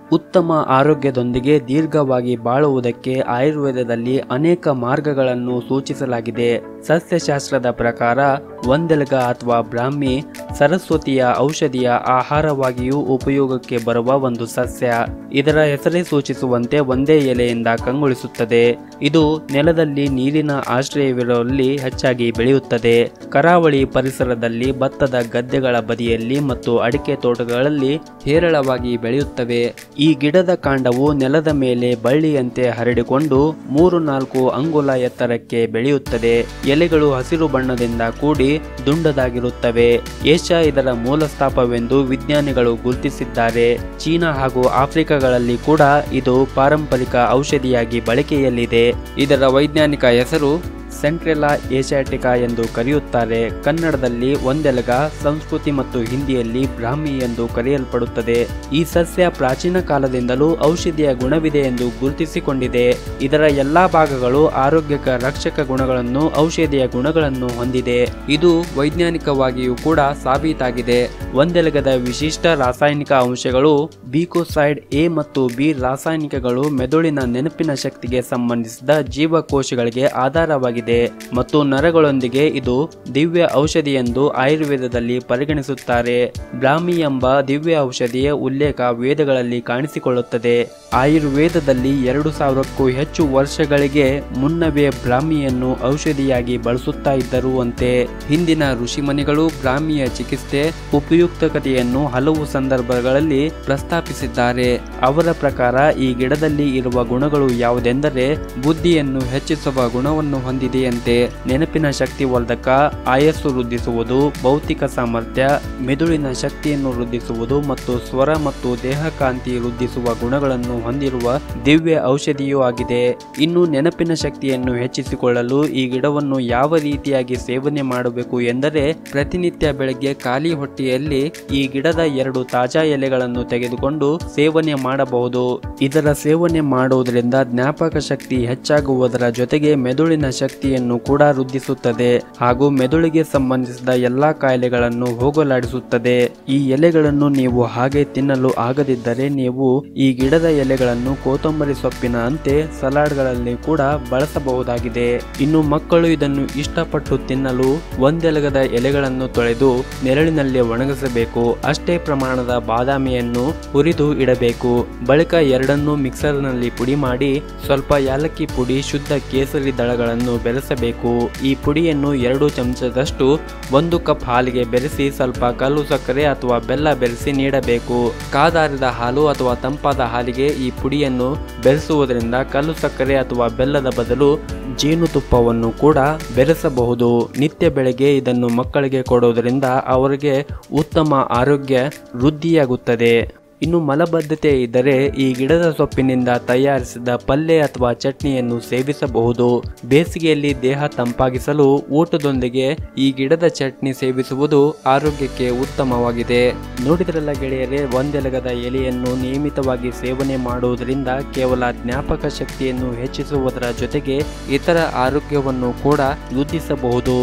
ಉತ್ತಮ ಆರೋಗ್ಯದೊಂದಿಗೆ ದೀರ್ಘವಾಗಿ ಬಾಳುವುದಕ್ಕೆ ಆಯುರ್ವೇದದಲ್ಲಿ ಅನೇಕ ಮಾರ್ಗಗಳನ್ನು ಸೂಚಿಸಲಾಗಿದೆ ಸಸ್ಯಶಾಸ್ತ್ರದ ಪ್ರಕಾರ ಒಂದೆಲಗ ಅಥವಾ ಬ್ರಾಹ್ಮಿ ಸರಸ್ವತಿಯ ಔಷಧಿಯ ಆಹಾರವಾಗಿಯೂ ಉಪಯೋಗಕ್ಕೆ ಬರುವ ಒಂದು ಸಸ್ಯ ಇದರ ಹೆಸರೇ ಸೂಚಿಸುವಂತೆ ಒಂದೇ ಎಲೆಯಿಂದ ಕಂಗೊಳಿಸುತ್ತದೆ ಇದು ನೆಲದಲ್ಲಿ ನೀರಿನ ಆಶ್ರಯವಿರುವಲ್ಲಿ ಹೆಚ್ಚಾಗಿ ಬೆಳೆಯುತ್ತದೆ ಕರಾವಳಿ ಪರಿಸರದಲ್ಲಿ ಭತ್ತದ ಗದ್ದೆಗಳ ಬದಿಯಲ್ಲಿ ಮತ್ತು ಅಡಿಕೆ ತೋಟಗಳಲ್ಲಿ ಹೇರಳವಾಗಿ ಬೆಳೆಯುತ್ತವೆ ಈ ಗಿಡದ ಕಾಂಡವು ನೆಲದ ಮೇಲೆ ಬಳ್ಳಿಯಂತೆ ಹರಡಿಕೊಂಡು ಮೂರು ನಾಲ್ಕು ಅಂಗುಲ ಎತ್ತರಕ್ಕೆ ಬೆಳೆಯುತ್ತದೆ ಎಲೆಗಳು ಹಸಿರು ಬಣ್ಣದಿಂದ ಕೂಡಿ ದುಂಡದಾಗಿರುತ್ತವೆ ಏಷ್ಯಾ ಇದರ ಮೂಲಸ್ಥಾಪವೆಂದು ವಿಜ್ಞಾನಿಗಳು ಗುರುತಿಸಿದ್ದಾರೆ ಚೀನಾ ಹಾಗೂ ಆಫ್ರಿಕಾಗಳಲ್ಲಿ ಕೂಡ ಇದು ಪಾರಂಪರಿಕ ಔಷಧಿಯಾಗಿ ಬಳಕೆಯಲ್ಲಿದೆ ಇದರ ವೈಜ್ಞಾನಿಕ ಹೆಸರು ಸೆಂಟ್ರೆಲಾ ಏಷಿಯಾಟಿಕಾ ಎಂದು ಕರೆಯುತ್ತಾರೆ ಕನ್ನಡದಲ್ಲಿ ಒಂದೆಲಗ ಸಂಸ್ಕೃತಿ ಮತ್ತು ಹಿಂದಿಯಲ್ಲಿ ಬ್ರಾಹ್ಮಿ ಎಂದು ಕರೆಯಲ್ಪಡುತ್ತದೆ ಈ ಸಸ್ಯ ಪ್ರಾಚೀನ ಕಾಲದಿಂದಲೂ ಔಷಧಿಯ ಗುಣವಿದೆ ಎಂದು ಗುರುತಿಸಿಕೊಂಡಿದೆ ಇದರ ಎಲ್ಲಾ ಭಾಗಗಳು ಆರೋಗ್ಯಕ ರಕ್ಷಕ ಗುಣಗಳನ್ನು ಔಷಧಿಯ ಗುಣಗಳನ್ನು ಹೊಂದಿದೆ ಇದು ವೈಜ್ಞಾನಿಕವಾಗಿಯೂ ಕೂಡ ಸಾಬೀತಾಗಿದೆ ಒಂದೆಲಗದ ವಿಶಿಷ್ಟ ರಾಸಾಯನಿಕ ಅಂಶಗಳು ಬೀಕೋಸೈಡ್ ಎ ಮತ್ತು ಬಿ ರಾಸಾಯನಿಕಗಳು ಮೆದುಳಿನ ನೆನಪಿನ ಶಕ್ತಿಗೆ ಸಂಬಂಧಿಸಿದ ಜೀವಕೋಶಗಳಿಗೆ ಆಧಾರವಾಗಿದೆ ಮತ್ತು ನರಗಳೊಂದಿಗೆ ಇದು ದಿವ್ಯ ಔಷಧಿ ಎಂದು ಆಯುರ್ವೇದದಲ್ಲಿ ಪರಿಗಣಿಸುತ್ತಾರೆ ಬ್ರಾಹ್ಮಿ ಎಂಬ ದಿವ್ಯ ಔಷಧಿಯ ಉಲ್ಲೇಖ ವೇದಗಳಲ್ಲಿ ಕಾಣಿಸಿಕೊಳ್ಳುತ್ತದೆ ಆಯುರ್ವೇದದಲ್ಲಿ ಎರಡು ಸಾವಿರಕ್ಕೂ ಹೆಚ್ಚು ವರ್ಷಗಳಿಗೆ ಮುನ್ನವೇ ಬ್ರಾಹ್ಮಿಯನ್ನು ಔಷಧಿಯಾಗಿ ಬಳಸುತ್ತಾ ಇದ್ದರು ಅಂತೆ ಹಿಂದಿನ ಋಷಿಮನಿಗಳು ಬ್ರಾಹ್ಮಿಯ ಚಿಕಿತ್ಸೆ ಉಪಯುಕ್ತತೆಯನ್ನು ಹಲವು ಸಂದರ್ಭಗಳಲ್ಲಿ ಪ್ರಸ್ತಾಪಿಸಿದ್ದಾರೆ ಅವರ ಪ್ರಕಾರ ಈ ಗಿಡದಲ್ಲಿ ಇರುವ ಗುಣಗಳು ಯಾವುದೆಂದರೆ ಬುದ್ಧಿಯನ್ನು ಹೆಚ್ಚಿಸುವ ಗುಣವನ್ನು ಹೊಂದಿದೆಯಂತೆ ನೆನಪಿನ ಶಕ್ತಿ ವರ್ಧಕ ಆಯಸ್ಸು ವೃದ್ಧಿಸುವುದು ಭೌತಿಕ ಸಾಮರ್ಥ್ಯ ಮೆದುಳಿನ ಶಕ್ತಿಯನ್ನು ವೃದ್ಧಿಸುವುದು ಮತ್ತು ಸ್ವರ ಮತ್ತು ದೇಹಕಾಂತಿ ವೃದ್ಧಿಸುವ ಗುಣಗಳನ್ನು ಹೊಂದಿರುವ ದಿವ್ಯ ಔಷಧಿಯೂ ಆಗಿದೆ ಇನ್ನು ನೆನಪಿನ ಶಕ್ತಿಯನ್ನು ಹೆಚ್ಚಿಸಿಕೊಳ್ಳಲು ಈ ಗಿಡವನ್ನು ಯಾವ ರೀತಿಯಾಗಿ ಸೇವನೆ ಮಾಡಬೇಕು ಎಂದರೆ ಪ್ರತಿನಿತ್ಯ ಬೆಳಗ್ಗೆ ಖಾಲಿ ಹೊಟ್ಟೆಯಲ್ಲಿ ಈ ಗಿಡದ ಎರಡು ತಾಜಾ ಎಲೆಗಳನ್ನು ತೆಗೆದುಕೊಂಡು ಸೇವನೆ ಮಾಡಬಹುದು ಇದರ ಸೇವನೆ ಮಾಡುವುದರಿಂದ ಜ್ಞಾಪಕ ಶಕ್ತಿ ಹೆಚ್ಚಾಗುವುದರ ಜೊತೆಗೆ ಮೆದುಳಿನ ಶಕ್ತಿಯನ್ನು ಕೂಡ ವೃದ್ಧಿಸುತ್ತದೆ ಹಾಗೂ ಮೆದುಳಿಗೆ ಸಂಬಂಧಿಸಿದ ಎಲ್ಲಾ ಕಾಯಿಲೆಗಳನ್ನು ಹೋಗಲಾಡಿಸುತ್ತದೆ ಈ ಎಲೆಗಳನ್ನು ನೀವು ಹಾಗೆ ತಿನ್ನಲು ಆಗದಿದ್ದರೆ ನೀವು ಈ ಗಿಡದ ಎಲೆಗಳನ್ನು ಕೊತ್ತಂಬರಿ ಸೊಪ್ಪಿನ ಅಂತೆ ಸಲಾಡ್ಗಳಲ್ಲಿ ಕೂಡ ಬಳಸಬಹುದಾಗಿದೆ ಇನ್ನು ಮಕ್ಕಳು ಇದನ್ನು ಇಷ್ಟಪಟ್ಟು ತಿನ್ನಲು ಒಂದೆಲಗದ ಎಲೆಗಳನ್ನು ತೊಳೆದು ನೆರಳಿನಲ್ಲಿ ಒಣಗಿಸಬೇಕು ಅಷ್ಟೇ ಪ್ರಮಾಣದ ಬಾದಾಮಿಯನ್ನು ಹುರಿದು ಇಡಬೇಕು ಬಳಿಕ ಎರಡನ್ನೂ ಮಿಕ್ಸರ್ನಲ್ಲಿ ಪುಡಿ ಮಾಡಿ ಸ್ವಲ್ಪ ಯಾಲಕ್ಕಿ ಪುಡಿ ಶುದ್ಧ ಕೇಸರಿ ದಳಗಳನ್ನು ಬೆರೆಸಬೇಕು ಈ ಪುಡಿಯನ್ನು ಎರಡು ಚಮಚದಷ್ಟು ಒಂದು ಕಪ್ ಹಾಲಿಗೆ ಬೆರೆಸಿ ಸ್ವಲ್ಪ ಕಲ್ಲು ಸಕ್ಕರೆ ಅಥವಾ ಬೆಲ್ಲ ಬೆರೆಸಿ ನೀಡಬೇಕು ಕಾದಾರಿದ ಹಾಲು ಅಥವಾ ತಂಪಾದ ಹಾಲಿಗೆ ಈ ಪುಡಿಯನ್ನು ಬೆರೆಸುವುದರಿಂದ ಕಲ್ಲು ಸಕ್ಕರೆ ಅಥವಾ ಬೆಲ್ಲದ ಬದಲು ಜೇನುತುಪ್ಪವನ್ನು ಕೂಡ ಬೆರೆಸಬಹುದು ನಿತ್ಯ ಬೆಳಗ್ಗೆ ಇದನ್ನು ಮಕ್ಕಳಿಗೆ ಕೊಡುವುದರಿಂದ ಅವರಿಗೆ ಉತ್ತಮ ಆರೋಗ್ಯ ವೃದ್ಧಿಯಾಗುತ್ತದೆ ಇನ್ನು ಮಲಬದ್ಧತೆ ಇದ್ದರೆ ಈ ಗಿಡದ ಸೊಪ್ಪಿನಿಂದ ತಯಾರಿಸಿದ ಪಲ್ಯ ಅಥವಾ ಚಟ್ನಿಯನ್ನು ಸೇವಿಸಬಹುದು ಬೇಸಿಗೆಯಲ್ಲಿ ದೇಹ ತಂಪಾಗಿಸಲು ಊಟದೊಂದಿಗೆ ಈ ಗಿಡದ ಚಟ್ನಿ ಸೇವಿಸುವುದು ಆರೋಗ್ಯಕ್ಕೆ ಉತ್ತಮವಾಗಿದೆ ನೋಡಿದ್ರಲ್ಲ ಗೆಳೆಯರೇ ಒಂದೆಲಗದ ಎಲೆಯನ್ನು ನಿಯಮಿತವಾಗಿ ಸೇವನೆ ಮಾಡುವುದರಿಂದ ಕೇವಲ ಜ್ಞಾಪಕ ಶಕ್ತಿಯನ್ನು ಹೆಚ್ಚಿಸುವುದರ ಜೊತೆಗೆ ಇತರ ಆರೋಗ್ಯವನ್ನು ಕೂಡ ವೃದ್ಧಿಸಬಹುದು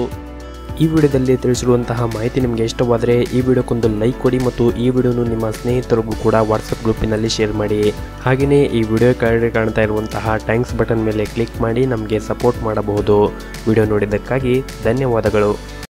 ಈ ವಿಡಿಯೋದಲ್ಲಿ ತಿಳಿಸಿರುವಂತಹ ಮಾಹಿತಿ ನಿಮಗೆ ಇಷ್ಟವಾದರೆ ಈ ವಿಡಿಯೋಕ್ಕೊಂದು ಲೈಕ್ ಕೊಡಿ ಮತ್ತು ಈ ವಿಡಿಯೋನು ನಿಮ್ಮ ಸ್ನೇಹಿತರಿಗೂ ಕೂಡ ವಾಟ್ಸಪ್ ಗ್ರೂಪಿನಲ್ಲಿ ಶೇರ್ ಮಾಡಿ ಹಾಗೆಯೇ ಈ ವಿಡಿಯೋ ಕೆಳಗಡೆ ಕಾಣ್ತಾ ಇರುವಂತಹ ಟ್ಯಾಂಕ್ಸ್ ಬಟನ್ ಮೇಲೆ ಕ್ಲಿಕ್ ಮಾಡಿ ನಮಗೆ ಸಪೋರ್ಟ್ ಮಾಡಬಹುದು ವಿಡಿಯೋ ನೋಡಿದ್ದಕ್ಕಾಗಿ ಧನ್ಯವಾದಗಳು